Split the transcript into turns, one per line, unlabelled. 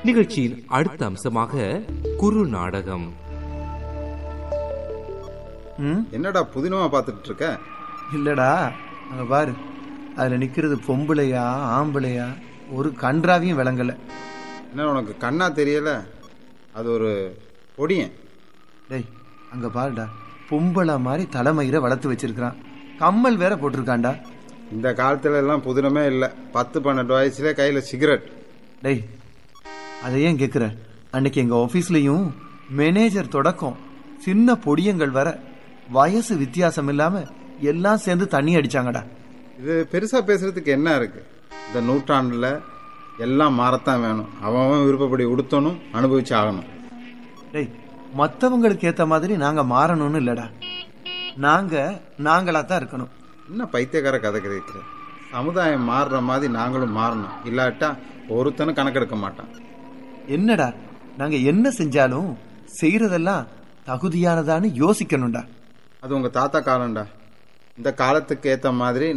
நிகழ்ச்சியின் அடுத்த அம்சமாக குறு நாடகம்
ம்
என்னடா புதினமா பார்த்துட்டு இருக்க
இல்லடா அங்க பாரு அதுல நிக்கிறது பொம்பளையா ஆம்பளையா ஒரு கன்றாவையும் விளங்கல
என்ன உனக்கு கண்ணா தெரியல அது ஒரு பொடியன்
டேய் அங்க பாருடா பொம்பளை மாதிரி தலைமயிரை வளர்த்து வச்சிருக்கான் கம்மல் வேற போட்டிருக்கான்டா
இந்த காலத்துல எல்லாம் புதினமே இல்லை பத்து பன்னெண்டு வயசுல கையில சிகரெட்
டேய் அதை ஏன் கேட்குற அன்னைக்கு எங்க ஆஃபீஸ்லயும் மேனேஜர் தொடக்கம் சின்ன பொடியங்கள் வர வயசு வித்தியாசம் இல்லாம எல்லாம் சேர்ந்து தண்ணி அடிச்சாங்கடா
இது பெருசா பேசுறதுக்கு என்ன இருக்கு இந்த நூற்றாண்டுல எல்லாம் மாறத்தான் வேணும் அவன் அவன் விருப்பப்படி உடுத்தணும் அனுபவிச்சு ஆகணும்
டேய் மற்றவங்களுக்கு ஏத்த மாதிரி நாங்க மாறணும்னு இல்லடா நாங்க நாங்களா தான் இருக்கணும்
என்ன பைத்தியக்கார கதை கிடைக்கிற சமுதாயம் மாறுற மாதிரி நாங்களும் மாறணும் இல்லாட்டா ஒருத்தனும் கணக்கெடுக்க மாட்டான்
என்னடா நாங்க என்ன செஞ்சாலும் செய்யறதெல்லாம் தகுதியானதான்னு யோசிக்கணும்டா
அது உங்க தாத்தா காலம்டா இந்த காலத்துக்கு ஏத்த மாதிரி